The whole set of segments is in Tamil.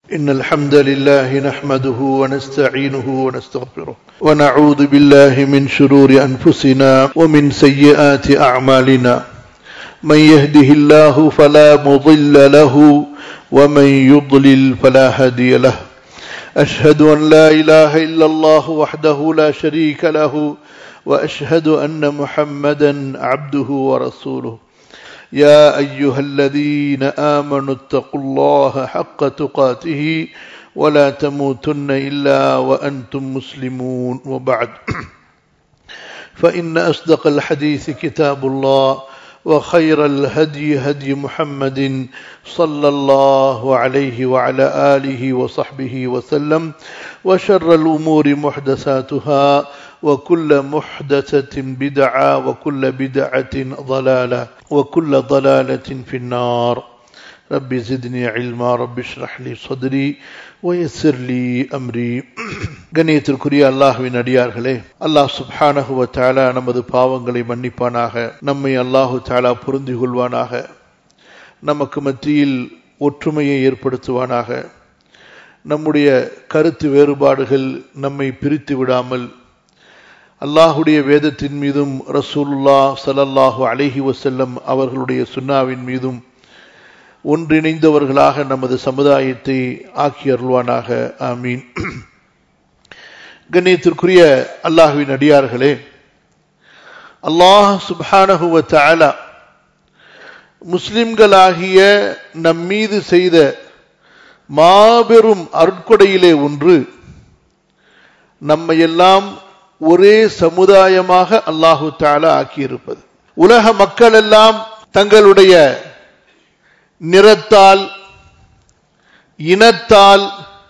إن الحمد لله نحمده ونستعينه ونستغفره ونعوذ بالله من شرور أنفسنا ومن سيئات أعمالنا من يهده الله فلا مضل له ومن يضلل فلا هادي له أشهد أن لا إله إلا الله وحده لا شريك له وأشهد أن محمدا عبده ورسوله يا أيها الذين آمنوا اتقوا الله حق تقاته ولا تموتن إلا وأنتم مسلمون وبعد فإن أصدق الحديث كتاب الله وخير الهدي هدي محمد صلى الله عليه وعلى آله وصحبه وسلم وشر الأمور محدثاتها وكل محدثة بدعة وكل بدعة ضلالة وكل ضلالة في النار رب زدني علما رب اشرح لي صدري ويسر لي أمري கண்ணியத்திற்குரிய அல்லாஹுவின் அடியார்களே அல்லாஹ் சுப்ஹானஹு வ தஆலா நமது பாவங்களை மன்னிப்பானாக நம்மை அல்லாஹு தஆலா புரிந்து கொள்வானாக நமக்கு மத்தியில் ஒற்றுமையை ஏற்படுத்துவானாக நம்முடைய கருத்து வேறுபாடுகள் நம்மை பிரித்து விடாமல் அல்லாஹுடைய வேதத்தின் மீதும் ரசூலுல்லா சலல்லாஹு அலஹி வசல்லம் அவர்களுடைய சுன்னாவின் மீதும் ஒன்றிணைந்தவர்களாக நமது சமுதாயத்தை ஆக்கி அருள்வானாக ஆமீன் கண்ணியத்திற்குரிய அல்லாஹுவின் அடியார்களே அல்லாஹ் சுபானகுவ தாலா முஸ்லிம்களாகிய நம் மீது செய்த மாபெரும் அருட்கொடையிலே ஒன்று நம்மையெல்லாம் ஒரே சமுதாயமாக அல்லாஹு தாலா ஆக்கியிருப்பது உலக மக்கள் எல்லாம் தங்களுடைய நிறத்தால் இனத்தால்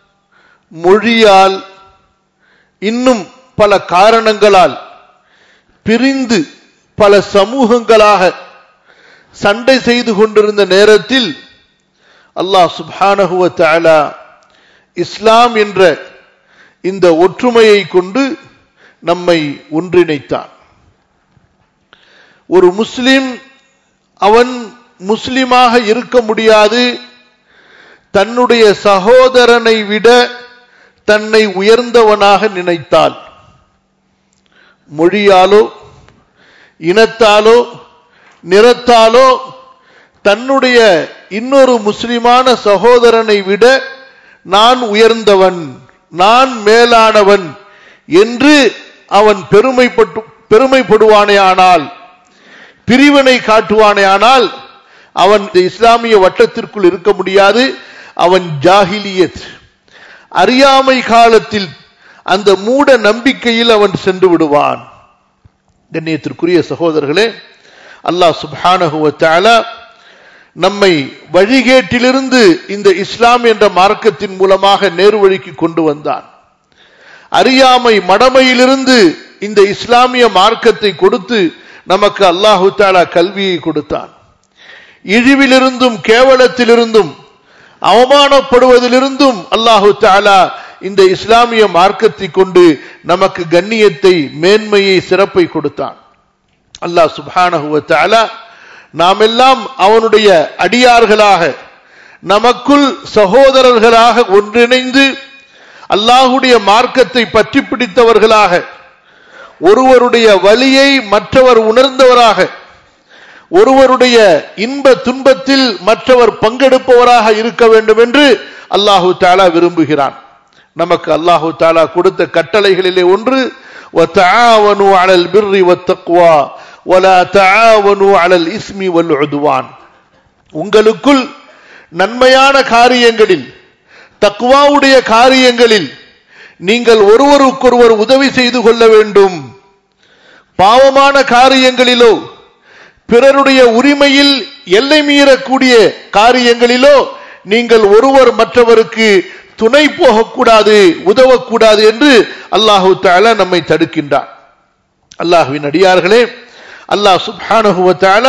மொழியால் இன்னும் பல காரணங்களால் பிரிந்து பல சமூகங்களாக சண்டை செய்து கொண்டிருந்த நேரத்தில் அல்லாஹ் சுபானகுவ தாலா இஸ்லாம் என்ற இந்த ஒற்றுமையை கொண்டு நம்மை ஒன்றிணைத்தான் ஒரு முஸ்லிம் அவன் முஸ்லிமாக இருக்க முடியாது தன்னுடைய சகோதரனை விட தன்னை உயர்ந்தவனாக நினைத்தால் மொழியாலோ இனத்தாலோ நிறத்தாலோ தன்னுடைய இன்னொரு முஸ்லிமான சகோதரனை விட நான் உயர்ந்தவன் நான் மேலானவன் என்று அவன் பெருமைப்பட்டு பெருமைப்படுவானே ஆனால் பிரிவினை காட்டுவானே ஆனால் அவன் இஸ்லாமிய வட்டத்திற்குள் இருக்க முடியாது அவன் ஜாகிலியத் அறியாமை காலத்தில் அந்த மூட நம்பிக்கையில் அவன் சென்று விடுவான் கண்ணியத்திற்குரிய சகோதரர்களே அல்லாஹ் சுபானகுவத்தால நம்மை வழிகேட்டிலிருந்து இந்த இஸ்லாம் என்ற மார்க்கத்தின் மூலமாக நேர்வழிக்கு கொண்டு வந்தான் அறியாமை மடமையிலிருந்து இந்த இஸ்லாமிய மார்க்கத்தை கொடுத்து நமக்கு அல்லாஹு தாலா கல்வியை கொடுத்தான் இழிவிலிருந்தும் கேவலத்திலிருந்தும் அவமானப்படுவதிலிருந்தும் அல்லாஹு தாலா இந்த இஸ்லாமிய மார்க்கத்தை கொண்டு நமக்கு கண்ணியத்தை மேன்மையை சிறப்பை கொடுத்தான் அல்லாஹ் சுபானஹுவ தாலா நாம் எல்லாம் அவனுடைய அடியார்களாக நமக்குள் சகோதரர்களாக ஒன்றிணைந்து அல்லாஹுடைய மார்க்கத்தை பற்றி பிடித்தவர்களாக ஒருவருடைய வழியை மற்றவர் உணர்ந்தவராக ஒருவருடைய இன்ப துன்பத்தில் மற்றவர் பங்கெடுப்பவராக இருக்க வேண்டும் என்று அல்லாஹு தாலா விரும்புகிறான் நமக்கு அல்லாஹு தாலா கொடுத்த கட்டளைகளிலே ஒன்று அலல் பிர்ரி வத்தக்வா ولا تعاونوا على الاسم والعدوان உங்களுக்குள் நன்மையான காரியங்களில் தக்வாவுடைய காரியங்களில் நீங்கள் ஒருவருக்கொருவர் உதவி செய்து கொள்ள வேண்டும் பாவமான காரியங்களிலோ பிறருடைய உரிமையில் எல்லை மீறக்கூடிய காரியங்களிலோ நீங்கள் ஒருவர் மற்றவருக்கு துணை போகக்கூடாது உதவக்கூடாது என்று அல்லாஹு தாலா நம்மை தடுக்கின்றார் அல்லாஹுவின் அடியார்களே அல்லாஹ் சுப்ஹானஹுவத்தால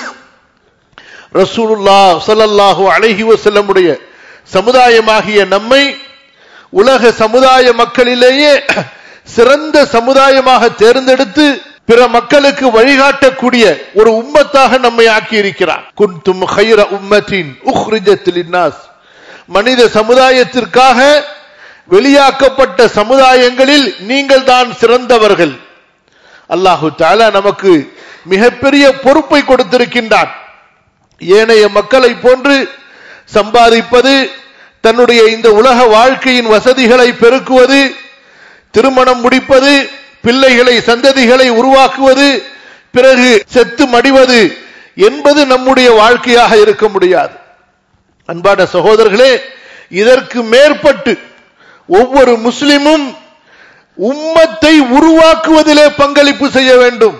ரசூலுல்லா சல்லல்லாஹு அலைஹி வஸல்லமுடைய சமுதாயமாகிய நம்மை உலக சமுதாய மக்களிலேயே சிறந்த சமுதாயமாக தேர்ந்தெடுத்து பிற மக்களுக்கு வழிகாட்டக்கூடிய ஒரு உம்மத்தாக நம்மை ஆக்கி இருக்கிறார் குன்தும் ஹைர உம்மத்தின் உஹ்ரிஜத் லின்னாஸ் மனித சமுதாயத்திற்காக வெளியாக்கப்பட்ட சமுதாயங்களில் நீங்கள் தான் சிறந்தவர்கள் அல்லாஹு தாலா நமக்கு மிகப்பெரிய பொறுப்பை கொடுத்திருக்கின்றான் ஏனைய மக்களை போன்று சம்பாதிப்பது தன்னுடைய இந்த உலக வாழ்க்கையின் வசதிகளை பெருக்குவது திருமணம் முடிப்பது பிள்ளைகளை சந்ததிகளை உருவாக்குவது பிறகு செத்து மடிவது என்பது நம்முடைய வாழ்க்கையாக இருக்க முடியாது அன்பான சகோதரர்களே இதற்கு மேற்பட்டு ஒவ்வொரு முஸ்லிமும் உம்மத்தை உருவாக்குவதிலே பங்களிப்பு செய்ய வேண்டும்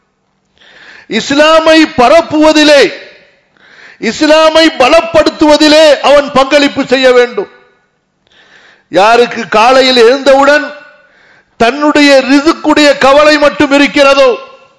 இஸ்லாமை பரப்புவதிலே இஸ்லாமை பலப்படுத்துவதிலே அவன் பங்களிப்பு செய்ய வேண்டும் யாருக்கு காலையில் எழுந்தவுடன் தன்னுடைய ரிதுக்குடைய கவலை மட்டும் இருக்கிறதோ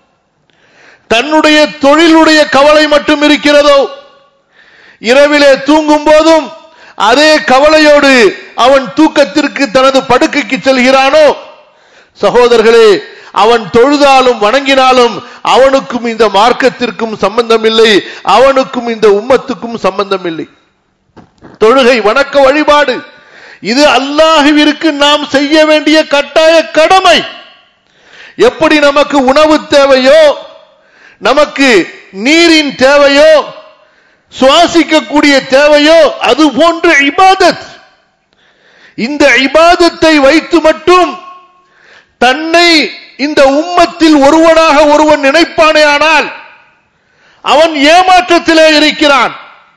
தன்னுடைய தொழிலுடைய கவலை மட்டும் இருக்கிறதோ இரவிலே தூங்கும் போதும் அதே கவலையோடு அவன் தூக்கத்திற்கு தனது படுக்கைக்கு செல்கிறானோ சகோதரர்களே அவன் தொழுதாலும் வணங்கினாலும் அவனுக்கும் இந்த மார்க்கத்திற்கும் சம்பந்தம் இல்லை அவனுக்கும் இந்த உம்மத்துக்கும் சம்பந்தம் இல்லை தொழுகை வணக்க வழிபாடு இது அல்லாஹுவிற்கு நாம் செய்ய வேண்டிய கட்டாய கடமை எப்படி நமக்கு உணவு தேவையோ நமக்கு நீரின் தேவையோ சுவாசிக்கக்கூடிய தேவையோ அது போன்ற இபாதத் இந்த இபாதத்தை வைத்து மட்டும் தன்னை இந்த உம்மத்தில் ஒருவனாக ஒருவன் நினைப்பானே ஆனால் அவன் ஏமாற்றத்திலே இருக்கிறான்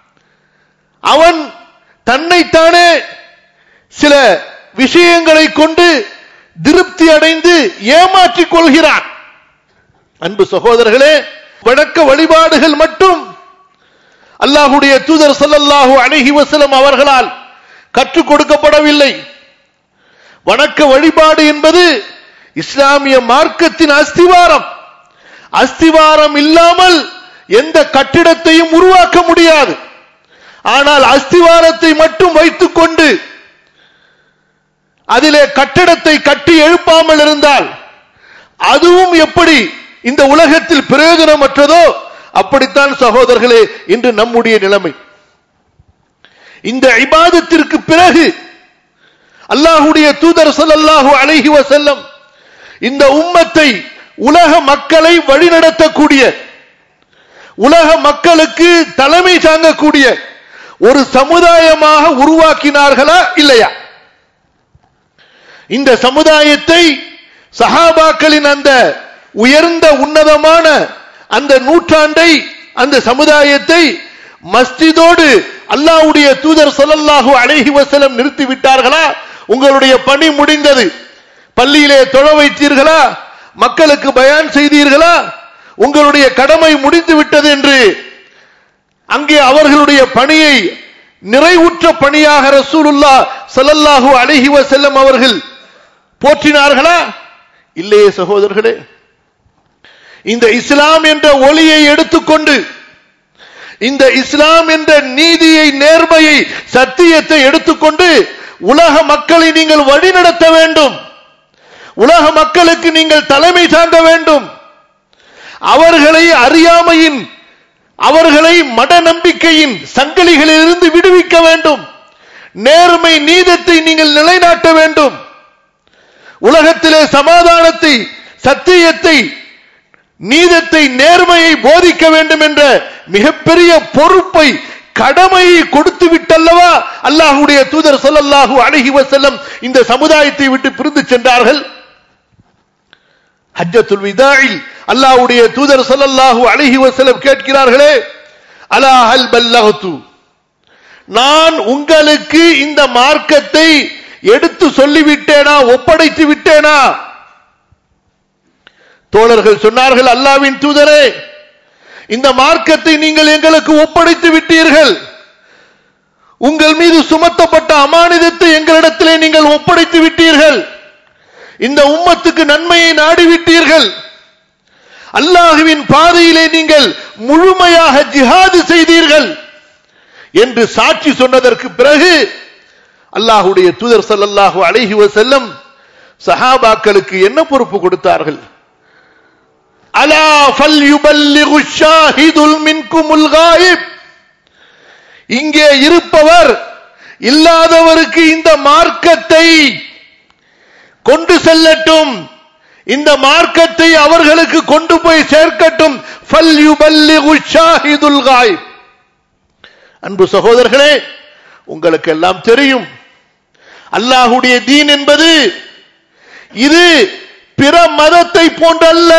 அவன் தன்னைத்தானே சில விஷயங்களை கொண்டு திருப்தி அடைந்து ஏமாற்றிக் கொள்கிறான் அன்பு சகோதரர்களே வணக்க வழிபாடுகள் மட்டும் அல்லாஹுடைய தூதர் சொல்லல்லாஹு அணுகி வசலம் அவர்களால் கற்றுக் கொடுக்கப்படவில்லை வணக்க வழிபாடு என்பது இஸ்லாமிய மார்க்கத்தின் அஸ்திவாரம் அஸ்திவாரம் இல்லாமல் எந்த கட்டிடத்தையும் உருவாக்க முடியாது ஆனால் அஸ்திவாரத்தை மட்டும் வைத்துக் கொண்டு அதிலே கட்டிடத்தை கட்டி எழுப்பாமல் இருந்தால் அதுவும் எப்படி இந்த உலகத்தில் பிரயோஜனமற்றதோ அப்படித்தான் சகோதரர்களே இன்று நம்முடைய நிலைமை இந்த இபாதத்திற்கு பிறகு அல்லாஹுடைய தூதர் சொல்லல்லாஹு அழகி வசல்லம் இந்த உம்மத்தை உலக மக்களை வழிநடத்தக்கூடிய உலக மக்களுக்கு தலைமை தாங்கக்கூடிய ஒரு சமுதாயமாக உருவாக்கினார்களா இல்லையா இந்த சமுதாயத்தை சஹாபாக்களின் அந்த உயர்ந்த உன்னதமான அந்த நூற்றாண்டை அந்த சமுதாயத்தை மஸ்ஜிதோடு அல்லாவுடைய தூதர் சொல்லல்லாஹு அழகி வசலம் நிறுத்தி விட்டார்களா உங்களுடைய பணி முடிந்தது பள்ளியிலே தொழ வைத்தீர்களா மக்களுக்கு பயான் செய்தீர்களா உங்களுடைய கடமை முடிந்து விட்டது என்று அங்கே அவர்களுடைய பணியை நிறைவுற்ற பணியாக ரசூலுல்லா சல்லல்லாஹு அழகி வசல்லம் அவர்கள் போற்றினார்களா இல்லையே சகோதரர்களே இந்த இஸ்லாம் என்ற ஒளியை எடுத்துக்கொண்டு இந்த இஸ்லாம் என்ற நீதியை நேர்மையை சத்தியத்தை எடுத்துக்கொண்டு உலக மக்களை நீங்கள் வழிநடத்த வேண்டும் உலக மக்களுக்கு நீங்கள் தலைமை தாங்க வேண்டும் அவர்களை அறியாமையின் அவர்களை மட நம்பிக்கையின் சங்கிலிகளிலிருந்து விடுவிக்க வேண்டும் நேர்மை நீதத்தை நீங்கள் நிலைநாட்ட வேண்டும் உலகத்திலே சமாதானத்தை சத்தியத்தை நீதத்தை நேர்மையை போதிக்க வேண்டும் என்ற மிகப்பெரிய பொறுப்பை கடமையை கொடுத்து விட்டல்லவா அல்லாஹுடைய தூதர் சொல்லல்லாஹு அழகி வசல்லம் இந்த சமுதாயத்தை விட்டு பிரிந்து சென்றார்கள் ஹஜ்ஜத்துல் விதாயில் அல்லாஹ்வுடைய தூதர் ஸல்லல்லாஹு அலைஹி வஸல்லம் கேட்கிறார்களே அலா ஹல் பல்லகது நான் உங்களுக்கு இந்த மார்க்கத்தை எடுத்து சொல்லிவிட்டேனா ஒப்படைத்து விட்டேனா தோழர்கள் சொன்னார்கள் அல்லாவின் தூதரே இந்த மார்க்கத்தை நீங்கள் எங்களுக்கு ஒப்படைத்து விட்டீர்கள் உங்கள் மீது சுமத்தப்பட்ட அமானிதத்தை எங்களிடத்திலே நீங்கள் ஒப்படைத்து விட்டீர்கள் இந்த உம்மத்துக்கு நன்மையை நாடிவிட்டீர்கள் அல்லாஹுவின் பாதையிலே நீங்கள் முழுமையாக ஜிஹாது செய்தீர்கள் என்று சாட்சி சொன்னதற்கு பிறகு அல்லாஹுடைய தூதர் ஸல்லல்லாஹு அலைஹி வஸல்லம் சஹாபாக்களுக்கு என்ன பொறுப்பு கொடுத்தார்கள் அலா ஃபல்யுபல்லிகு ஷாஹிதுல் மின்குமுல் காயிப் இங்கே இருப்பவர் இல்லாதவருக்கு இந்த மார்க்கத்தை கொண்டு செல்லட்டும் இந்த மார்க்கத்தை அவர்களுக்கு கொண்டு போய் சேர்க்கட்டும் ஃபல்யுபல்லிகு ஷாஹிதுல் காயிப் அன்பு சகோதரர்களே உங்களுக்கு எல்லாம் தெரியும் அல்லாஹுடைய தீன் என்பது இது பிற மதத்தை போன்றல்ல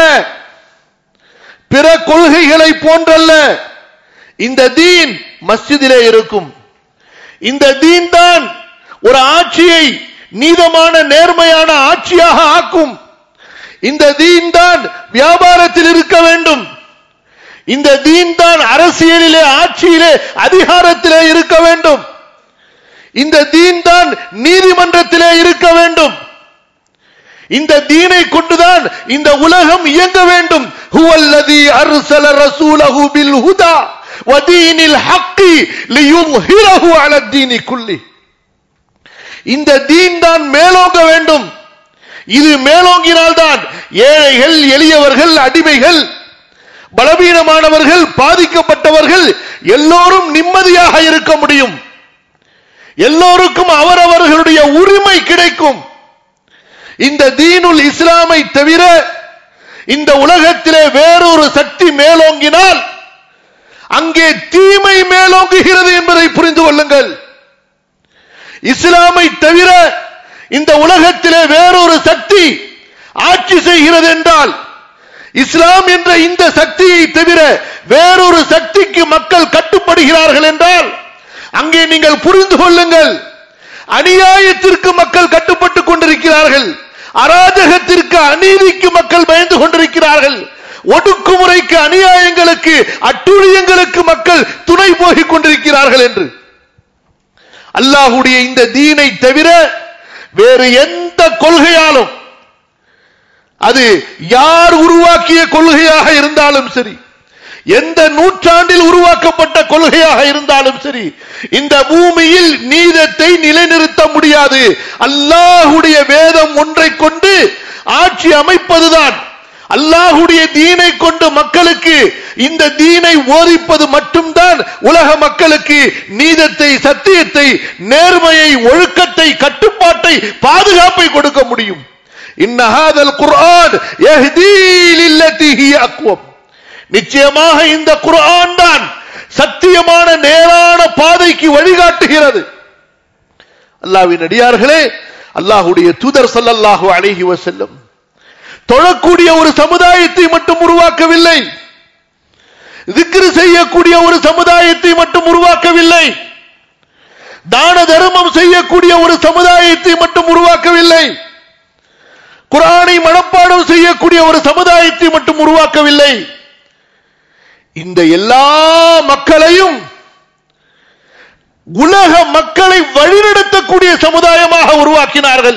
பிற கொள்கைகளை போன்றல்ல இந்த தீன் மஸ்ஜிதிலே இருக்கும் இந்த தீன் தான் ஒரு ஆட்சியை நீதமான நேர்மையான ஆட்சியாக ஆக்கும் இந்த தீன் தான் வியாபாரத்தில் இருக்க வேண்டும் இந்த தீன் தான் அரசியலிலே ஆட்சியிலே அதிகாரத்திலே இருக்க வேண்டும் இந்த தீன் தான் நீதிமன்றத்திலே இருக்க வேண்டும் இந்த தீனை கொண்டுதான் இந்த உலகம் இயங்க வேண்டும் ஹுவல்லதி அர்சல ரசூலஹு பில் ஹுதா வதீனில் ஹக்கி லியும்ஹிரஹு அலா தீனி குல்லி இந்த தீன் தான் மேலோங்க வேண்டும் இது மேலோங்கினால்தான் ஏழைகள் எளியவர்கள் அடிமைகள் பலவீனமானவர்கள் பாதிக்கப்பட்டவர்கள் எல்லோரும் நிம்மதியாக இருக்க முடியும் எல்லோருக்கும் அவரவர்களுடைய உரிமை கிடைக்கும் இந்த தீனுல் இஸ்லாமை தவிர இந்த உலகத்திலே வேறொரு சக்தி மேலோங்கினால் அங்கே தீமை மேலோங்குகிறது என்பதை புரிந்து கொள்ளுங்கள் இஸ்லாமை தவிர இந்த உலகத்திலே வேறொரு சக்தி ஆட்சி செய்கிறது என்றால் இஸ்லாம் என்ற இந்த சக்தியை தவிர வேறொரு சக்திக்கு மக்கள் கட்டுப்படுகிறார்கள் என்றால் அங்கே நீங்கள் புரிந்து கொள்ளுங்கள் அநியாயத்திற்கு மக்கள் கட்டுப்பட்டுக் கொண்டிருக்கிறார்கள் அராஜகத்திற்கு அநீதிக்கு மக்கள் பயந்து கொண்டிருக்கிறார்கள் ஒடுக்குமுறைக்கு அநியாயங்களுக்கு அட்டூழியங்களுக்கு மக்கள் துணை போகிக் கொண்டிருக்கிறார்கள் என்று அல்லாஹுடைய இந்த தீனை தவிர வேறு எந்த கொள்கையாலும் அது யார் உருவாக்கிய கொள்கையாக இருந்தாலும் சரி எந்த நூற்றாண்டில் உருவாக்கப்பட்ட கொள்கையாக இருந்தாலும் சரி இந்த பூமியில் நீதத்தை நிலைநிறுத்த முடியாது அல்லாஹுடைய வேதம் ஒன்றை கொண்டு ஆட்சி அமைப்பதுதான் அல்லாஹுடைய தீனை கொண்டு மக்களுக்கு இந்த தீனை ஓதிப்பது மட்டும்தான் உலக மக்களுக்கு நீதத்தை சத்தியத்தை நேர்மையை ஒழுக்கத்தை கட்டுப்பாட்டை பாதுகாப்பை கொடுக்க முடியும் இன்னஹாதல் குர்ஆன் யஹ்தீ லில்லதி ஹிய அக்வம் நிச்சயமாக இந்த குர்ஆன் தான் சத்தியமான நேரான பாதைக்கு வழிகாட்டுகிறது அல்லாஹ்வின் அடியார்களே அல்லாஹ்வுடைய தூதர் ஸல்லல்லாஹு அலைஹி வஸல்லம் தொழக்கூடிய ஒரு சமுதாயத்தை மட்டும் உருவாக்கவில்லை திக்ரு செய்யக்கூடிய ஒரு சமுதாயத்தை மட்டும் உருவாக்கவில்லை தான தர்மம் செய்யக்கூடிய ஒரு சமுதாயத்தை மட்டும் உருவாக்கவில்லை குரானை மனப்பாடம் செய்யக்கூடிய ஒரு சமுதாயத்தை மட்டும் உருவாக்கவில்லை இந்த எல்லா மக்களையும் உலக மக்களை வழிநடத்தக்கூடிய சமுதாயமாக உருவாக்கினார்கள்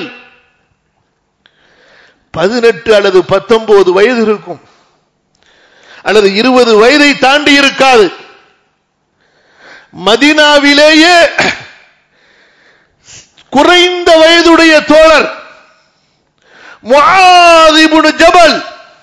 பதினெட்டு அல்லது பத்தொன்பது வயது இருக்கும் அல்லது இருபது வயதை தாண்டி இருக்காது மதினாவிலேயே குறைந்த வயதுடைய தோழர் முஆதிபுன் ஜபல்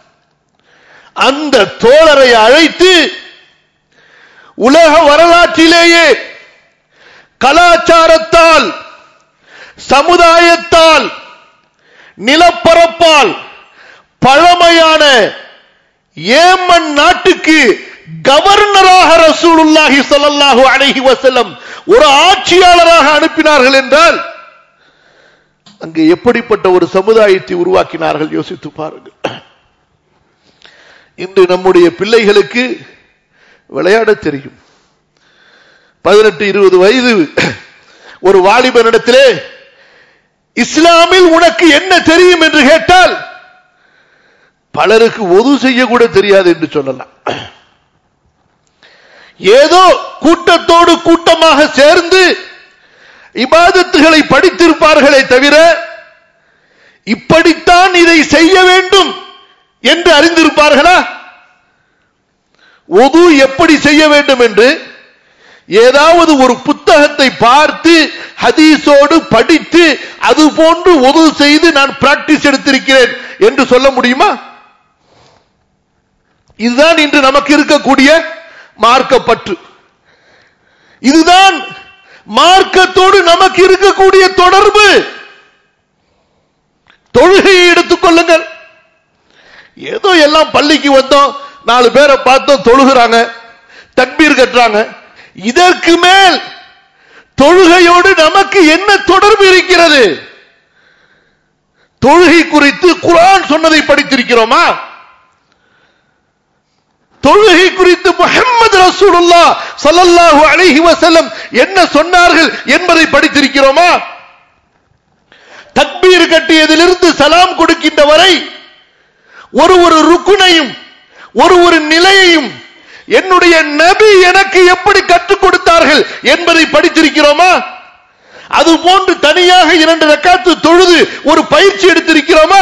அந்த தோழரை அழைத்து உலக வரலாற்றிலேயே கலாச்சாரத்தால் சமுதாயத்தால் நிலப்பரப்பால் பழமையான ஏமன் நாட்டுக்கு கவர்னராக ரசூலுல்லாஹி ஸல்லல்லாஹு அலைஹி வஸல்லம் ஒரு ஆட்சியாளராக அனுப்பினார்கள் என்றால் அங்கு எப்படிப்பட்ட ஒரு சமுதாயத்தை உருவாக்கினார்கள் யோசித்து பாருங்கள் இன்று நம்முடைய பிள்ளைகளுக்கு விளையாட தெரியும் பதினெட்டு இருபது வயது ஒரு வாலிபனிடத்திலே இஸ்லாமில் உனக்கு என்ன தெரியும் என்று கேட்டால் பலருக்கு ஒது செய்ய கூட தெரியாது என்று சொல்லலாம் ஏதோ கூட்டத்தோடு கூட்டமாக சேர்ந்து இபாதத்துகளை படித்திருப்பார்களே தவிர இப்படித்தான் இதை செய்ய வேண்டும் என்று அறிந்திருப்பார்களா ஒது எப்படி செய்ய வேண்டும் என்று ஏதாவது ஒரு புத்தகத்தை பார்த்து ஹதீஸோடு படித்து அது போன்று ஒது செய்து நான் பிராக்டிஸ் எடுத்திருக்கிறேன் என்று சொல்ல முடியுமா இதுதான் இன்று நமக்கு இருக்கக்கூடிய மார்க்கப்பற்று இதுதான் மார்க்கத்தோடு நமக்கு இருக்கக்கூடிய தொடர்பு தொழுகையை எடுத்துக் கொள்ளுங்கள் ஏதோ எல்லாம் பள்ளிக்கு வந்தோம் நாலு பேரை பார்த்தோம் தொழுகிறாங்க தக்பீர் கட்டுறாங்க இதற்கு மேல் தொழுகையோடு நமக்கு என்ன தொடர்பு இருக்கிறது தொழுகை குறித்து குரான் சொன்னதை படித்திருக்கிறோமா தொழுகை குறித்து முகமது ரசூலுல்லா ஸல்லல்லாஹு அலைஹி வஸல்லம் என்ன சொன்னார்கள் என்பதை படித்திருக்கிறோமா தக்பீர் கட்டியதிலிருந்து சலாம் கொடுக்கின்ற வரை ஒரு ஒரு ருக்குனையும் ஒரு ஒரு நிலையையும் என்னுடைய நபி எனக்கு எப்படி கற்றுக் கொடுத்தார்கள் என்பதை படித்திருக்கிறோமா அது போன்று தனியாக இரண்டு ரக்காத்து தொழுது ஒரு பயிற்சி எடுத்திருக்கிறோமா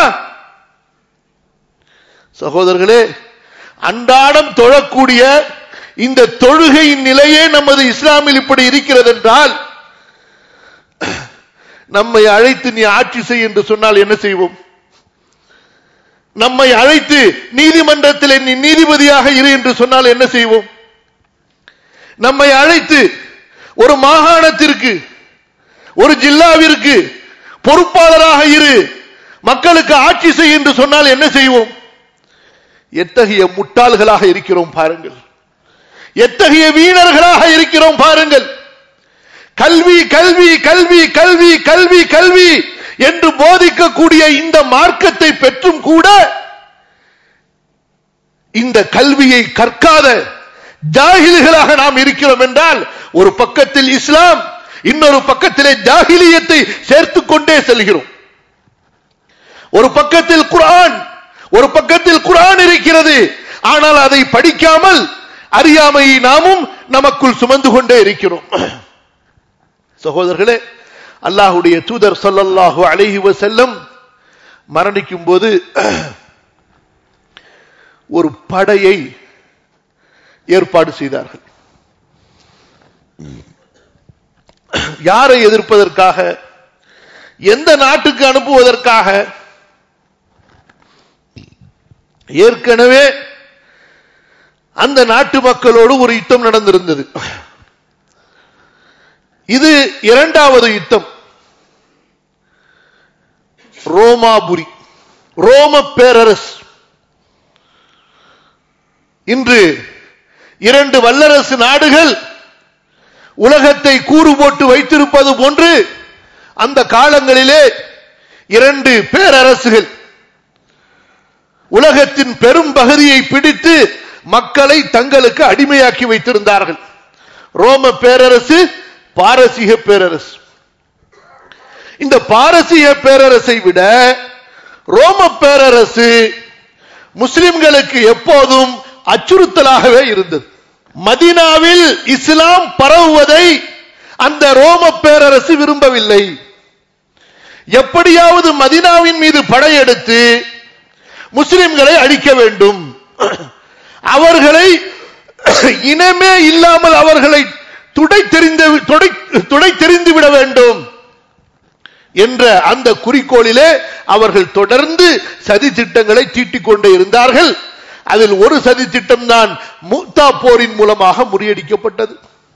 சகோதரர்களே அன்றாடம் தொழக்கூடிய இந்த தொழுகையின் நிலையே நமது இஸ்லாமில் இப்படி இருக்கிறது என்றால் நம்மை அழைத்து நீ ஆட்சி செய் என்று சொன்னால் என்ன செய்வோம் நம்மை அழைத்து நீதிமன்றத்தில் நீ நீதிபதியாக இரு என்று சொன்னால் என்ன செய்வோம் நம்மை அழைத்து ஒரு மாகாணத்திற்கு ஒரு ஜில்லாவிற்கு பொறுப்பாளராக இரு மக்களுக்கு ஆட்சி செய் என்று சொன்னால் என்ன செய்வோம் எத்தகைய முட்டாள்களாக இருக்கிறோம் பாருங்கள் எத்தகைய வீணர்களாக இருக்கிறோம் பாருங்கள் கல்வி கல்வி கல்வி கல்வி கல்வி கல்வி என்று போதிக்கக்கூடிய இந்த மார்க்கத்தை பெற்றும் கூட இந்த கல்வியை கற்காத ஜாகில்களாக நாம் இருக்கிறோம் என்றால் ஒரு பக்கத்தில் இஸ்லாம் இன்னொரு பக்கத்திலே ஜாகிலியத்தை சேர்த்துக் கொண்டே செல்கிறோம் ஒரு பக்கத்தில் குரான் ஒரு பக்கத்தில் குரான் இருக்கிறது ஆனால் அதை படிக்காமல் அறியாமையை நாமும் நமக்குள் சுமந்து கொண்டே இருக்கிறோம் சகோதரர்களே அல்லாஹுடைய தூதர் சொல்லல்லாஹு அலைஹி வஸல்லம் மரணிக்கும் போது ஒரு படையை ஏற்பாடு செய்தார்கள் யாரை எதிர்ப்பதற்காக எந்த நாட்டுக்கு அனுப்புவதற்காக ஏற்கனவே அந்த நாட்டு மக்களோடு ஒரு யுத்தம் நடந்திருந்தது இது இரண்டாவது யுத்தம் ரோமாபுரி ரோம பேரரசு இன்று இரண்டு வல்லரசு நாடுகள் உலகத்தை கூறு போட்டு வைத்திருப்பது போன்று அந்த காலங்களிலே இரண்டு பேரரசுகள் உலகத்தின் பெரும் பகுதியை பிடித்து மக்களை தங்களுக்கு அடிமையாக்கி வைத்திருந்தார்கள் ரோம பேரரசு பாரசீக பேரரசு இந்த பாரசீக பேரரசை விட ரோம பேரரசு முஸ்லிம்களுக்கு எப்போதும் அச்சுறுத்தலாகவே இருந்தது மதீனாவில் இஸ்லாம் பரவுவதை அந்த ரோம பேரரசு விரும்பவில்லை எப்படியாவது மதீனாவின் மீது படையெடுத்து முஸ்லிம்களை அழிக்க வேண்டும் அவர்களை இனமே இல்லாமல் அவர்களை துடை தெரிந்து துடை தெரிந்து விட வேண்டும் என்ற அந்த குறிக்கோளிலே அவர்கள் தொடர்ந்து சதி திட்டங்களை தீட்டிக் கொண்டே இருந்தார்கள் அதில் ஒரு சதி திட்டம் தான் மூத்தா போரின் மூலமாக முறியடிக்கப்பட்டது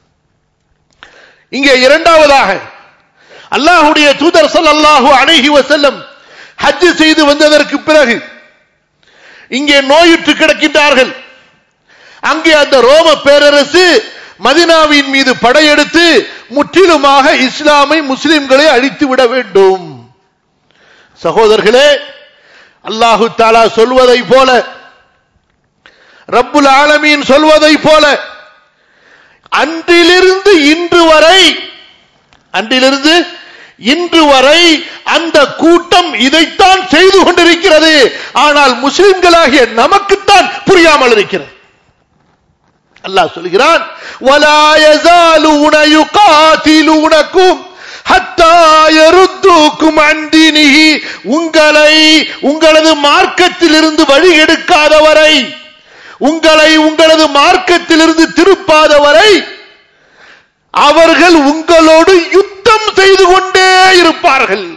இங்கே இரண்டாவதாக அல்லாஹுடைய தூதர் ஸல்லல்லாஹு அலைஹி வஸல்லம் ஹஜ் செய்து வந்ததற்கு பிறகு இங்கே நோயுற்று கிடக்கின்றார்கள் அங்கே அந்த ரோம பேரரசு மதினாவின் மீது படையெடுத்து முற்றிலுமாக இஸ்லாமை முஸ்லிம்களை அழித்து விட வேண்டும் சகோதரர்களே அல்லாஹு தாலா சொல்வதை போல ரப்புல் ஆலமீன் சொல்வதை போல அன்றிலிருந்து இன்று வரை அன்றிலிருந்து இன்று வரை அந்த கூட்டம் இதைத்தான் செய்து கொண்டிருக்கிறது ஆனால் முஸ்லிம்களாகிய நமக்குத்தான் புரியாமல் இருக்கிறது அல்லாஹ் சொல்கிறான் وَلَا يَزَالُونَ يُقَاتِلُونَكُمْ حَتَّى يَرُدُّوكُمْ عَنْ دِينِهِ உங்களை உங்களது மார்க்கத்திலிருந்து வழி எடுக்காதவரை உங்களை உங்களது மார்க்கத்திலிருந்து திருப்பாதவரை அவர்கள் உங்களோடு யுத்தம் செய்து கொண்டே இருப்பார்கள்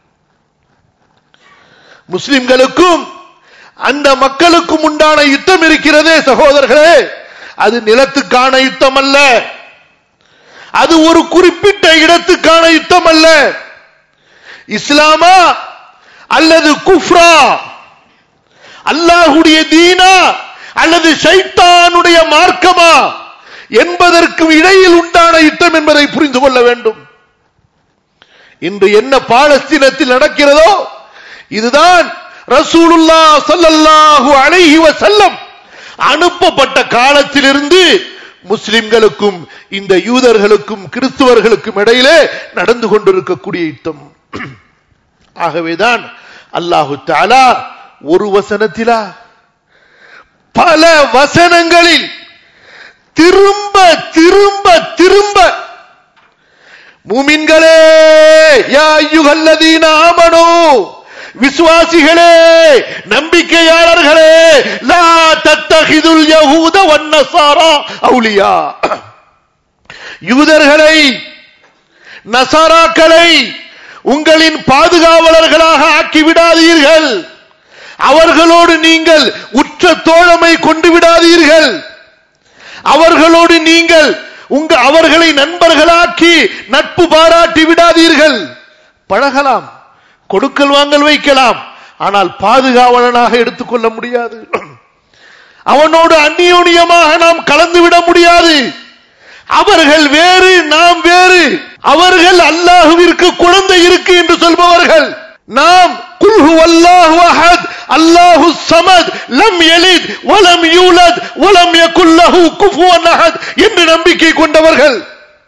முஸ்லிம்களுக்கும் அந்த மக்களுக்கும் உண்டான யுத்தம் இருக்கிறதே சகோதரர்களே அது நிலத்துக்கான யுத்தம் அல்ல அது ஒரு குறிப்பிட்ட இடத்துக்கான யுத்தம் அல்ல இஸ்லாமா அல்லது குஃப்ரா அல்லாஹுடைய தீனா அல்லது ஷைத்தானுடைய மார்க்கமா என்பதற்கும் இடையில் உண்டான யுத்தம் என்பதை புரிந்து கொள்ள வேண்டும் இன்று என்ன பாலஸ்தீனத்தில் நடக்கிறதோ இதுதான் ரசூலுல்லா ஸல்லல்லாஹு அலைஹி வஸல்லம் அனுப்பப்பட்ட காலத்திலிருந்து முஸ்லிம்களுக்கும் இந்த யூதர்களுக்கும் கிறிஸ்துவர்களுக்கும் இடையிலே நடந்து கொண்டிருக்கக்கூடிய யுத்தம் ஆகவேதான் அல்லாஹு தாலா ஒரு வசனத்திலா பல வசனங்களில் திரும்ப திரும்ப திரும்ப மூமின்களே யா ஐயுகல்லதீன ஆமனோ விசுவாசிகளே நம்பிக்கையாளர்களே லா தத்தகிதுல் யஹூத வன்னசாரா அவுலியா யூதர்களை நசாராக்களை உங்களின் பாதுகாவலர்களாக ஆக்கிவிடாதீர்கள் அவர்களோடு நீங்கள் உற்ற தோழமை கொண்டு விடாதீர்கள் அவர்களோடு நீங்கள் உங்க அவர்களை நண்பர்களாக்கி நட்பு பாராட்டி விடாதீர்கள் பழகலாம் கொடுக்கல் வாங்கல் வைக்கலாம் ஆனால் பாதுகாவலனாக எடுத்துக்கொள்ள முடியாது அவனோடு அந்நியோனியமாக நாம் கலந்து விட முடியாது அவர்கள் வேறு நாம் வேறு அவர்கள் அல்லாஹுவிற்கு குழந்தை இருக்கு என்று சொல்பவர்கள் நாம் குல்ஹு அல்லாஹு அஹத் அல்லாஹு சமத் லம் யலித் வலம் யூலத் வலம் யகுல் லஹு குஃபுவன் அஹத் என்று நம்பிக்கை கொண்டவர்கள்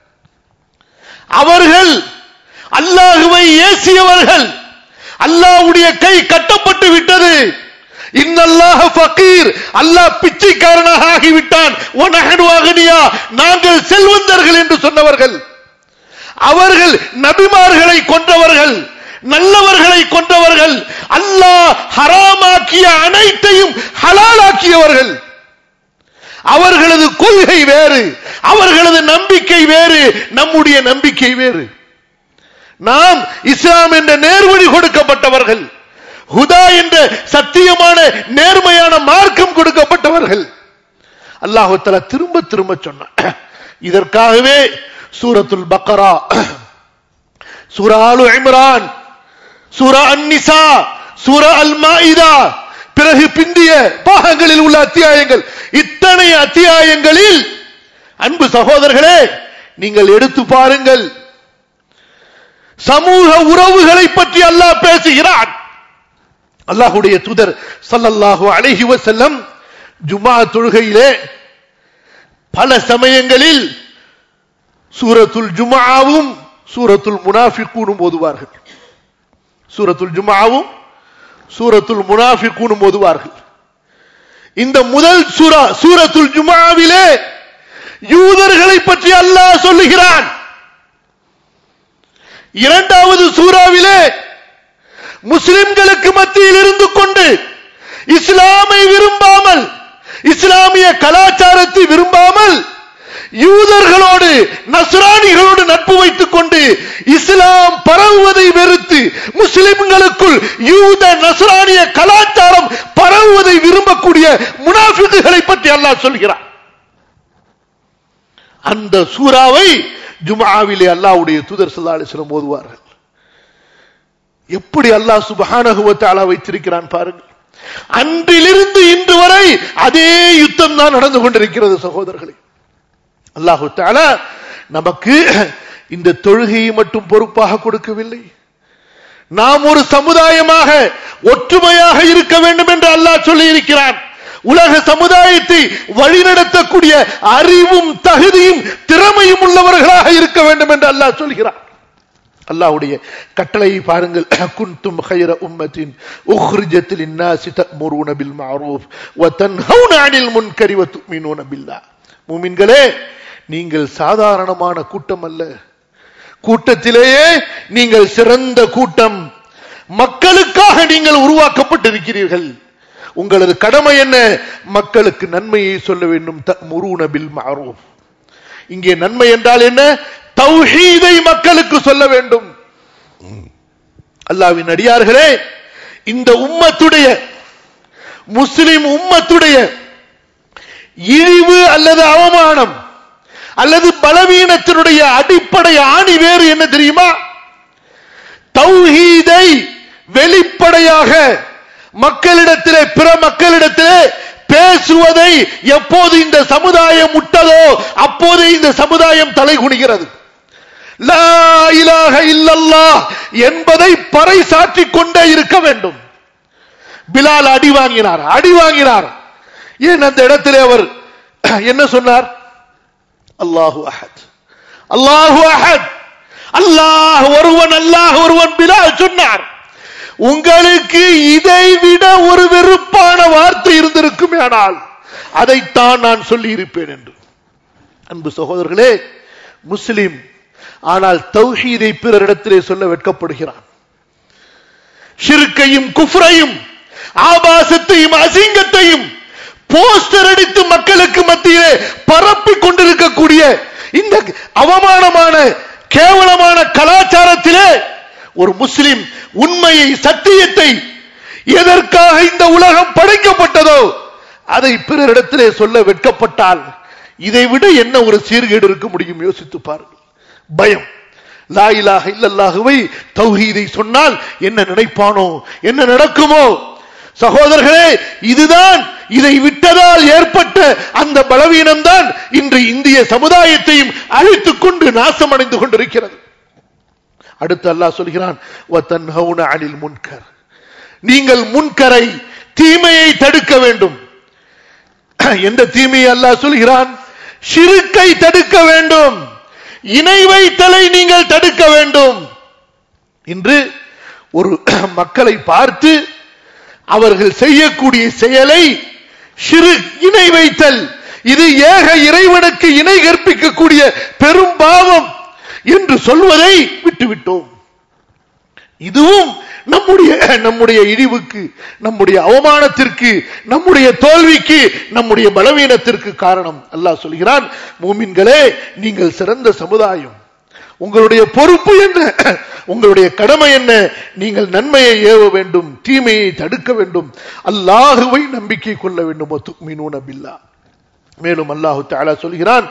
அவர்கள் அல்லாஹுவை ஏசியவர்கள் அல்லாஹ்வுடைய கை கட்டப்பட்டு விட்டது இன்னல்லாஹ ஃபகீர் அல்லாஹ் பிச்சைக்காரனாக ஆகிவிட்டான் ஒனஹனு அகனியா நாங்கள் செல்வந்தர்கள் என்று சொன்னவர்கள் அவர்கள் நபிமார்களை கொன்றவர்கள் நல்லவர்களை கொன்றவர்கள் அல்லாஹ் ஹராமாக்கிய அனைத்தையும் ஹலாலாக்கியவர்கள் அவர்களது கொள்கை வேறு அவர்களது நம்பிக்கை வேறு நம்முடைய நம்பிக்கை வேறு நாம் இஸ்லாம் என்ற நேர்வழி கொடுக்கப்பட்டவர்கள் ஹுதா என்ற சத்தியமான நேர்மையான மார்க்கம் கொடுக்கப்பட்டவர்கள் அல்லாஹு தஆலா திரும்ப திரும்ப சொன்னான் இதற்காகவே சூரத்துல் பக்கரா சூரா ஆலு இம்ரான் சூரா அந்நிசா சூரா அல் மாயிதா பிறகு பிந்திய பாகங்களில் உள்ள அத்தியாயங்கள் இத்தனை அத்தியாயங்களில் அன்பு சகோதரர்களே நீங்கள் எடுத்து பாருங்கள் சமூக உறவுகளை பற்றி அல்லாஹ் பேசுகிறான் அல்லாஹுடைய தூதர் ஸல்லல்லாஹு அலைஹி வஸல்லம் ஜுமா தொழுகையிலே பல சமயங்களில் சூரத்துல் ஜுமாவும் சூரத்துல் முனாஃபிகூனும் ஓதுவார்கள் சூரத்துல் ஜுமாவும் சூரத்துல் முனாஃபிகூனும் ஓதுவார்கள் இந்த முதல் சூரா சூரத்துல் ஜுமாவிலே யூதர்களை பற்றி அல்லாஹ் சொல்லுகிறான் இரண்டாவது சூறாவிலே முஸ்லிம்களுக்கு மத்தியில் இருந்து கொண்டு இஸ்லாமை விரும்பாமல் இஸ்லாமிய கலாச்சாரத்தை விரும்பாமல் யூதர்களோடு நஸ்ரானிகளோடு நட்பு வைத்துக் கொண்டு இஸ்லாம் பரவுவதை வெறுத்து முஸ்லிம்களுக்குள் யூத நஸ்ரானிய கலாச்சாரம் பரவுவதை விரும்பக்கூடிய முனாஃபிக்குகளை பற்றி அல்லாஹ் சொல்கிறார் அந்த சூறாவை ஜுமாவிலே அல்லாஹ்வுடைய தூதர் ஸல்லல்லாஹு அலைஹி வஸல்லம் ஓதுவார்கள் எப்படி அல்லாஹ் சுப்ஹானஹு வ தஆலா வைத்திருக்கிறான் பாருங்கள் அன்றிலிருந்து இன்று வரை அதே யுத்தம் தான் நடந்து கொண்டிருக்கிறது சகோதரர்களே அல்லாஹு தஆலா நமக்கு இந்த தொழுகையை மட்டும் பொறுப்பாக கொடுக்கவில்லை நாம் ஒரு சமுதாயமாக ஒற்றுமையாக இருக்க வேண்டும் என்று அல்லாஹ் சொல்லி இருக்கிறான் உலக சமுதாயத்தை வழிநடத்தக்கூடிய அறிவும் தகுதியும் திறமையும் உள்ளவர்களாக இருக்க வேண்டும் என்று அல்லாஹ் சொல்கிறான் அல்லாஹ்வுடைய கட்டளையை பாருங்கள் குன்தும் خير امه اخرجت للناس تأمرون بالمعروف وتنهون عن المنكر وتؤمنون بالله மூமின்களே நீங்கள் சாதாரணமான கூட்டம் அல்ல கூட்டத்திலேயே நீங்கள் சிறந்த கூட்டம் மக்களுக்காக நீங்கள் உருவாக்கப்பட்டிருக்கிறீர்கள் உங்களது கடமை என்ன மக்களுக்கு நன்மையை சொல்ல வேண்டும் முருன பில் மாறும் இங்கே நன்மை என்றால் என்ன தௌஹீதை மக்களுக்கு சொல்ல வேண்டும் அல்லாவின் அடியார்களே இந்த உம்மத்துடைய முஸ்லிம் உம்மத்துடைய இழிவு அல்லது அவமானம் அல்லது பலவீனத்தினுடைய அடிப்படை ஆணி வேறு என்ன தெரியுமா தௌஹீதை வெளிப்படையாக மக்களிடத்திலே பிற மக்களிடத்திலே பேசுவதை எப்போது இந்த சமுதாயம் முட்டதோ அப்போது இந்த சமுதாயம் தலைகுனிகிறது லா இலாஹ இல்லல்லாஹ் என்பதை பறைசாற்றிக் கொண்டே இருக்க வேண்டும் பிலால் அடி வாங்கினார் அடி வாங்கினார் ஏன் அந்த இடத்திலே அவர் என்ன சொன்னார் அல்லாஹு அஹத் அல்லாஹு அஹத் அல்லாஹ் ஒருவன் அல்லாஹ் ஒருவன் பிலால் சொன்னார் உங்களுக்கு இதை விட ஒரு வெறுப்பான வார்த்தை இருந்திருக்கும் ஆனால் அதைத்தான் நான் சொல்லி இருப்பேன் என்று அன்பு சகோதரர்களே முஸ்லிம் ஆனால் தௌஹீதை பிறரிடத்திலே சொல்ல வெட்கப்படுகிறான் ஷிர்கையும் குஃப்ரையும் ஆபாசத்தையும் அசிங்கத்தையும் போஸ்டர் அடித்து மக்களுக்கு மத்தியிலே பரப்பிக் கொண்டிருக்கக்கூடிய இந்த அவமானமான கேவலமான கலாச்சாரத்திலே ஒரு முஸ்லிம் உண்மையை சத்தியத்தை எதற்காக இந்த உலகம் படைக்கப்பட்டதோ அதை பிறரிடத்திலே சொல்ல வெட்கப்பட்டால் இதை விட என்ன ஒரு சீர்கேடு இருக்க முடியும் யோசித்து பாருங்கள் பயம் லாயிலாக இல்லல்லாகவை தௌஹீதை சொன்னால் என்ன நினைப்பானோ என்ன நடக்குமோ சகோதரர்களே இதுதான் இதை விட்டதால் ஏற்பட்ட அந்த பலவீனம் தான் இன்று இந்திய சமுதாயத்தையும் அழித்துக் கொண்டு நாசமடைந்து கொண்டிருக்கிறது அடுத்து அல்லாஹ் சொல்கிறான் அனில் முன்கர் நீங்கள் முன்கரை தீமையை தடுக்க வேண்டும் எந்த தீமையை அல்லாஹ் சொல்கிறான் சிறுக்கை தடுக்க வேண்டும் இணை வைத்தலை நீங்கள் தடுக்க வேண்டும் இன்று ஒரு மக்களை பார்த்து அவர்கள் செய்யக்கூடிய செயலை சிறு இணை வைத்தல் இது ஏக இறைவனுக்கு இணை கற்பிக்கக்கூடிய பெரும் பாவம் என்று சொல்வதை விட்டுவிட்டோம் இதுவும் நம்முடைய நம்முடைய இழிவுக்கு நம்முடைய அவமானத்திற்கு நம்முடைய தோல்விக்கு நம்முடைய பலவீனத்திற்கு காரணம் அல்லாஹ் சொல்கிறான் மூமின்களே நீங்கள் சிறந்த சமுதாயம் உங்களுடைய பொறுப்பு என்ன உங்களுடைய கடமை என்ன நீங்கள் நன்மையை ஏவ வேண்டும் தீமையை தடுக்க வேண்டும் அல்லாஹுவை நம்பிக்கை கொள்ள வேண்டும் மீனூன பில்லா மேலும் அல்லாஹு தாலா சொல்கிறான்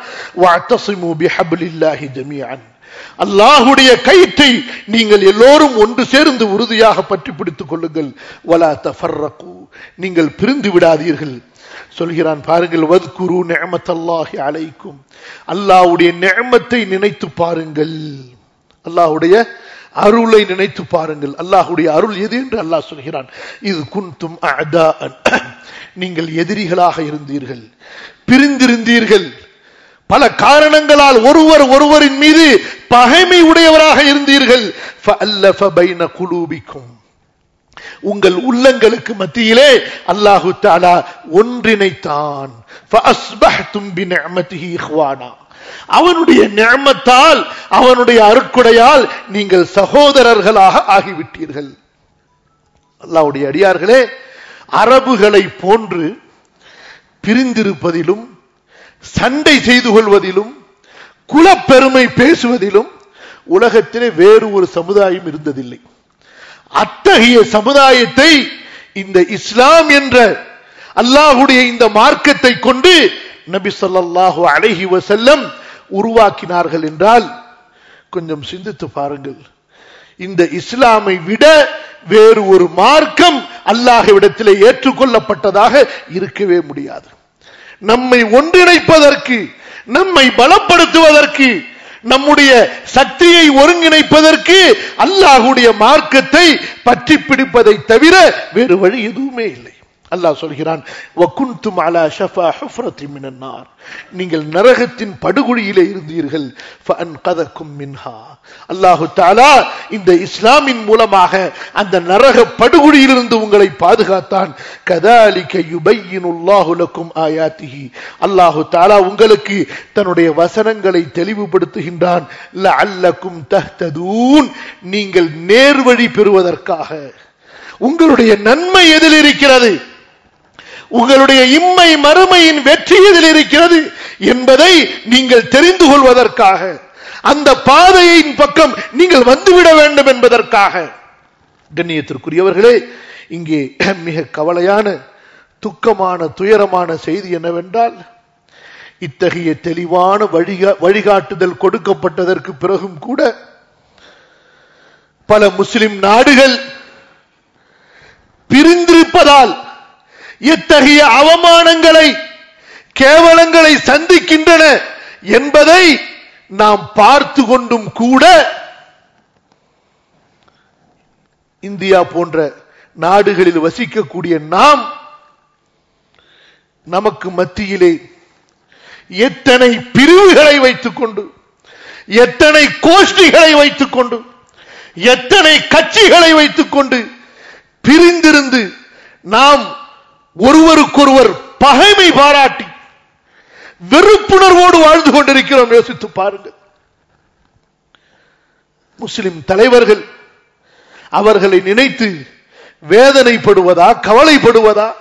அல்லாஹுடைய கயிற்றை நீங்கள் எல்லோரும் ஒன்று சேர்ந்து உறுதியாக பற்றி பிடித்துக் கொள்ளுங்கள் வலா தஃபர்ரகு நீங்கள் பிரிந்து விடாதீர்கள் சொல்கிறான் பாருங்கள் வத்குரு நியமத்தல்லாஹி அலைக்கும் அல்லாஹ்வுடைய நியமத்தை நினைத்து பாருங்கள் அல்லாஹ்வுடைய அருளை நினைத்து பாருங்கள் அல்லாஹ்வுடைய அருள் எது என்று அல்லாஹ் சொல்கிறான் இது குன்தும் நீங்கள் எதிரிகளாக இருந்தீர்கள் பிரிந்திருந்தீர்கள் பல காரணங்களால் ஒருவர் ஒருவரின் மீது பகைமை உடையவராக இருந்தீர்கள் குலூபிக்கும் உங்கள் உள்ளங்களுக்கு மத்தியிலே அல்லாஹு தாலா ஒன்றிணைத்தான் அவனுடைய நியமத்தால் அவனுடைய அருட்குடையால் நீங்கள் சகோதரர்களாக ஆகிவிட்டீர்கள் அல்லாவுடைய அடியார்களே அரபுகளை போன்று பிரிந்திருப்பதிலும் சண்டை செய்து கொள்வதிலும் குலப்பெருமை பேசுவதிலும் உலகத்திலே வேறு ஒரு சமுதாயம் இருந்ததில்லை அத்தகைய சமுதாயத்தை இந்த இஸ்லாம் என்ற அல்லாஹுடைய இந்த மார்க்கத்தை கொண்டு நபி சொல்லாஹு அழகி வசல்லம் உருவாக்கினார்கள் என்றால் கொஞ்சம் சிந்தித்து பாருங்கள் இந்த இஸ்லாமை விட வேறு ஒரு மார்க்கம் அல்லாஹ்விடத்திலே ஏற்றுக்கொள்ளப்பட்டதாக இருக்கவே முடியாது நம்மை ஒன்றிணைப்பதற்கு நம்மை பலப்படுத்துவதற்கு நம்முடைய சக்தியை ஒருங்கிணைப்பதற்கு அல்லாஹுடைய மார்க்கத்தை பற்றி பிடிப்பதை தவிர வேறு வழி எதுவுமே இல்லை அல்லாஹ் சொல்கிறான் வக்குந்தும் அலா ஷஃபா ஹுஃப்ரத்தி மினன்னார் நீங்கள் நரகத்தின் படுகொழியிலே இருந்தீர்கள் ஃபஅன்கதக்கும் மின்ஹா அல்லாஹு தஆலா இந்த இஸ்லாமின் மூலமாக அந்த நரக படுகொழியிலிருந்து உங்களை பாதுகாத்தான் கதாலிக யுபையினுல்லாஹு லக்கும் ஆயாத்திஹி அல்லாஹு தஆலா உங்களுக்கு தன்னுடைய வசனங்களை தெளிவுபடுத்துகின்றான் லஅல்லக்கும் தஹ்ததூன் நீங்கள் நேர்வழி பெறுவதற்காக உங்களுடைய நன்மை எதில் இருக்கிறது உங்களுடைய இம்மை மறுமையின் வெற்றி எதில் இருக்கிறது என்பதை நீங்கள் தெரிந்து கொள்வதற்காக அந்த பாதையின் பக்கம் நீங்கள் வந்துவிட வேண்டும் என்பதற்காக கண்ணியத்திற்குரியவர்களே இங்கே மிக கவலையான துக்கமான துயரமான செய்தி என்னவென்றால் இத்தகைய தெளிவான வழிகா வழிகாட்டுதல் கொடுக்கப்பட்டதற்கு பிறகும் கூட பல முஸ்லிம் நாடுகள் பிரிந்திருப்பதால் இத்தகைய அவமானங்களை கேவலங்களை சந்திக்கின்றன என்பதை நாம் பார்த்து கொண்டும் கூட இந்தியா போன்ற நாடுகளில் வசிக்கக்கூடிய நாம் நமக்கு மத்தியிலே எத்தனை பிரிவுகளை வைத்துக் கொண்டு எத்தனை கோஷ்டிகளை வைத்துக் கொண்டு எத்தனை கட்சிகளை வைத்துக் கொண்டு பிரிந்திருந்து நாம் ஒருவருக்கொருவர் பகைமை பாராட்டி வெறுப்புணர்வோடு வாழ்ந்து கொண்டிருக்கிறோம் யோசித்து பாருங்கள் முஸ்லிம் தலைவர்கள் அவர்களை நினைத்து வேதனைப்படுவதா கவலைப்படுவதா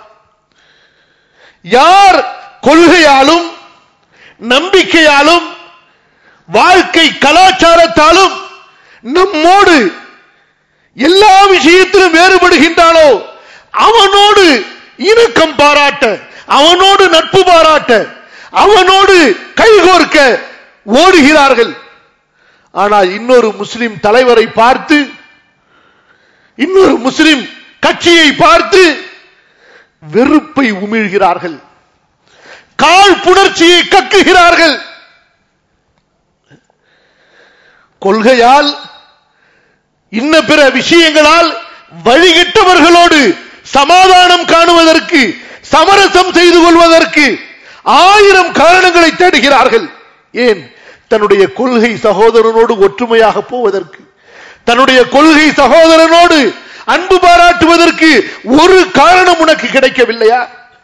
யார் கொள்கையாலும் நம்பிக்கையாலும் வாழ்க்கை கலாச்சாரத்தாலும் நம்மோடு எல்லா விஷயத்திலும் வேறுபடுகின்றானோ அவனோடு இணக்கம் பாராட்ட அவனோடு நட்பு பாராட்ட அவனோடு கைகோர்க்க ஓடுகிறார்கள் ஆனால் இன்னொரு முஸ்லிம் தலைவரை பார்த்து இன்னொரு முஸ்லிம் கட்சியை பார்த்து வெறுப்பை உமிழ்கிறார்கள் கால் புணர்ச்சியை கக்குகிறார்கள் கொள்கையால் இன்ன பிற விஷயங்களால் வழிகிட்டவர்களோடு சமாதானம் காணுவதற்கு சமரசம் செய்து கொள்வதற்கு ஆயிரம் காரணங்களை தேடுகிறார்கள் ஏன் தன்னுடைய கொள்கை சகோதரனோடு ஒற்றுமையாக போவதற்கு தன்னுடைய கொள்கை சகோதரனோடு அன்பு பாராட்டுவதற்கு ஒரு காரணம் உனக்கு கிடைக்கவில்லையா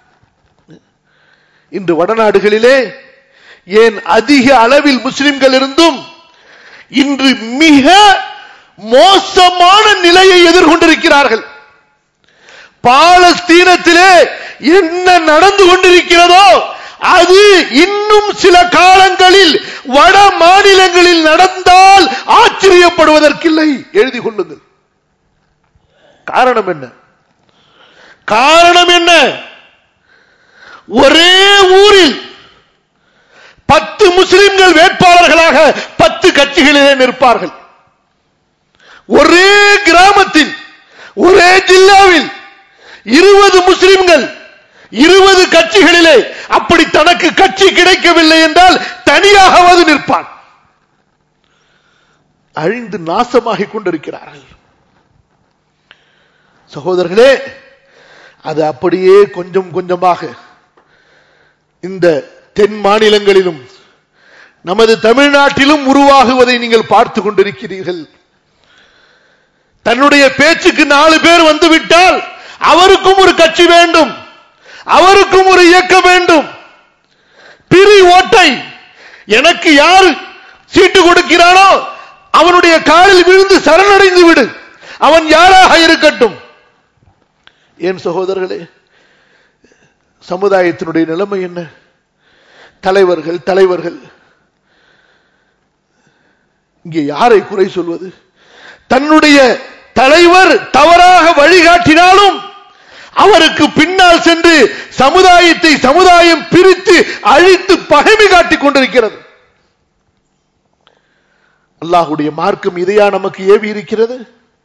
இன்று வடநாடுகளிலே ஏன் அதிக அளவில் முஸ்லிம்கள் இருந்தும் இன்று மிக மோசமான நிலையை எதிர்கொண்டிருக்கிறார்கள் பாலஸ்தீனத்திலே என்ன நடந்து கொண்டிருக்கிறதோ அது இன்னும் சில காலங்களில் வட மாநிலங்களில் நடந்தால் ஆச்சரியப்படுவதற்கில்லை எழுதி கொள்ளுங்கள் காரணம் என்ன காரணம் என்ன ஒரே ஊரில் பத்து முஸ்லிம்கள் வேட்பாளர்களாக பத்து கட்சிகளிலே நிற்பார்கள் ஒரே கிராமத்தில் ஒரே ஜில்லாவில் இருபது முஸ்லிம்கள் இருபது கட்சிகளிலே அப்படி தனக்கு கட்சி கிடைக்கவில்லை என்றால் தனியாகவது நிற்பான் அழிந்து நாசமாகிக் கொண்டிருக்கிறார்கள் சகோதரர்களே அது அப்படியே கொஞ்சம் கொஞ்சமாக இந்த தென் மாநிலங்களிலும் நமது தமிழ்நாட்டிலும் உருவாகுவதை நீங்கள் பார்த்து கொண்டிருக்கிறீர்கள் தன்னுடைய பேச்சுக்கு நாலு பேர் வந்து விட்டால் அவருக்கும் ஒரு கட்சி வேண்டும் அவருக்கும் ஒரு இயக்கம் வேண்டும் பிரி ஓட்டை எனக்கு யார் சீட்டு கொடுக்கிறானோ அவனுடைய காலில் விழுந்து சரணடைந்து விடு அவன் யாராக இருக்கட்டும் ஏன் சகோதரர்களே சமுதாயத்தினுடைய நிலைமை என்ன தலைவர்கள் தலைவர்கள் இங்கே யாரை குறை சொல்வது தன்னுடைய தலைவர் தவறாக வழிகாட்டினாலும் அவருக்கு பின்னால் சென்று சமுதாயத்தை சமுதாயம் பிரித்து அழித்து பகைமை காட்டிக் கொண்டிருக்கிறது அல்லாஹுடைய மார்க்கம் இதையா நமக்கு ஏவி இருக்கிறது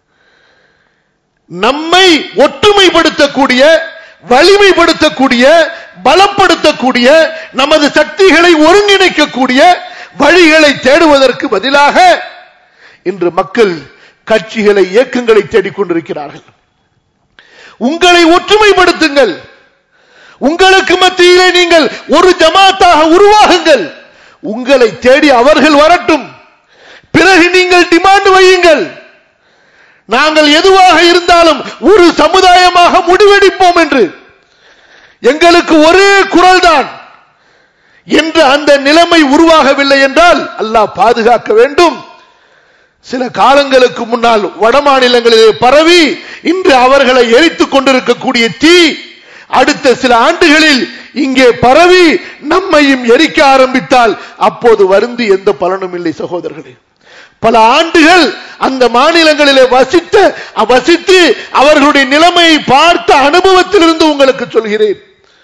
நம்மை ஒற்றுமைப்படுத்தக்கூடிய வலிமைப்படுத்தக்கூடிய பலப்படுத்தக்கூடிய நமது சக்திகளை ஒருங்கிணைக்கக்கூடிய வழிகளை தேடுவதற்கு பதிலாக இன்று மக்கள் கட்சிகளை இயக்கங்களை தேடிக்கொண்டிருக்கிறார்கள் உங்களை ஒற்றுமைப்படுத்துங்கள் உங்களுக்கு மத்தியிலே நீங்கள் ஒரு ஜமாத்தாக உருவாகுங்கள் உங்களை தேடி அவர்கள் வரட்டும் பிறகு நீங்கள் டிமாண்ட் வையுங்கள் நாங்கள் எதுவாக இருந்தாலும் ஒரு சமுதாயமாக முடிவெடுப்போம் என்று எங்களுக்கு ஒரே குரல் தான் என்று அந்த நிலைமை உருவாகவில்லை என்றால் அல்லாஹ் பாதுகாக்க வேண்டும் சில காலங்களுக்கு முன்னால் வட மாநிலங்களிலே பரவி இன்று அவர்களை எரித்துக் கொண்டிருக்கக்கூடிய தீ அடுத்த சில ஆண்டுகளில் இங்கே பரவி நம்மையும் எரிக்க ஆரம்பித்தால் அப்போது வருந்தி எந்த பலனும் இல்லை சகோதரர்களே பல ஆண்டுகள் அந்த மாநிலங்களிலே வசித்த வசித்து அவர்களுடைய நிலைமையை பார்த்த அனுபவத்திலிருந்து உங்களுக்கு சொல்கிறேன்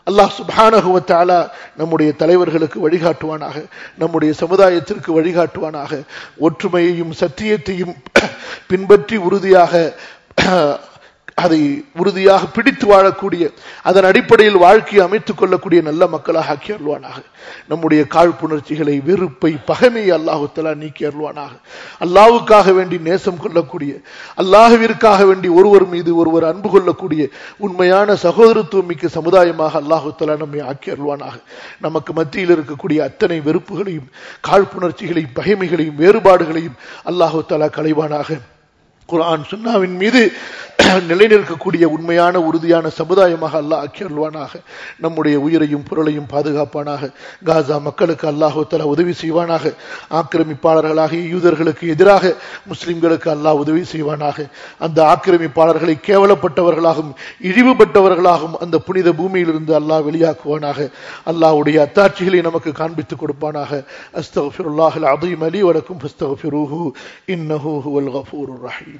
அல்லாஹ் சுப்ஹானஹு வ தஆலா நம்முடைய தலைவர்களுக்கு வழிகாட்டுவானாக நம்முடைய சமுதாயத்திற்கு வழிகாட்டுவானாக ஒற்றுமையையும் சத்தியத்தையும் பின்பற்றி உறுதியாக அதை உறுதியாக பிடித்து வாழக்கூடிய அதன் அடிப்படையில் வாழ்க்கையை அமைத்துக் கொள்ளக்கூடிய நல்ல மக்களாக ஆக்கி அருள்வானாக நம்முடைய காழ்ப்புணர்ச்சிகளை வெறுப்பை பகைமையை அல்லாஹுத்தலா நீக்கி அருள்வானாக அல்லாவுக்காக வேண்டி நேசம் கொள்ளக்கூடிய அல்லாஹுவிற்காக வேண்டி ஒருவர் மீது ஒருவர் அன்பு கொள்ளக்கூடிய உண்மையான சகோதரத்துவம் மிக்க சமுதாயமாக அல்லாஹுத்தலா நம்மை ஆக்கி அருள்வானாக நமக்கு மத்தியில் இருக்கக்கூடிய அத்தனை வெறுப்புகளையும் காழ்ப்புணர்ச்சிகளையும் பகைமைகளையும் வேறுபாடுகளையும் அல்லாஹுத்தலா களைவானாக குர்ஆன் சுன்னாவின் மீது நிலைநிற்கக்கூடிய உண்மையான உறுதியான சமுதாயமாக அல்லாஹ் அக்கியல்வானாக நம்முடைய உயிரையும் பொருளையும் பாதுகாப்பானாக காசா மக்களுக்கு அல்லாஹு தலா உதவி செய்வானாக ஆக்கிரமிப்பாளர்களாகிய யூதர்களுக்கு எதிராக முஸ்லிம்களுக்கு அல்லாஹ் உதவி செய்வானாக அந்த ஆக்கிரமிப்பாளர்களை கேவலப்பட்டவர்களாகவும் இழிவுபட்டவர்களாகவும் அந்த புனித பூமியிலிருந்து அல்லாஹ் வெளியாக்குவானாக அல்லாஹ்வுடைய அத்தாட்சிகளை நமக்கு காண்பித்துக் கொடுப்பானாக அஸ்தகுல்லாஹ் அதீம் அலி வலக்கும் அஸ்தகுருஹு இன்னஹு ஹுவல் கஃபூருர் ரஹீம்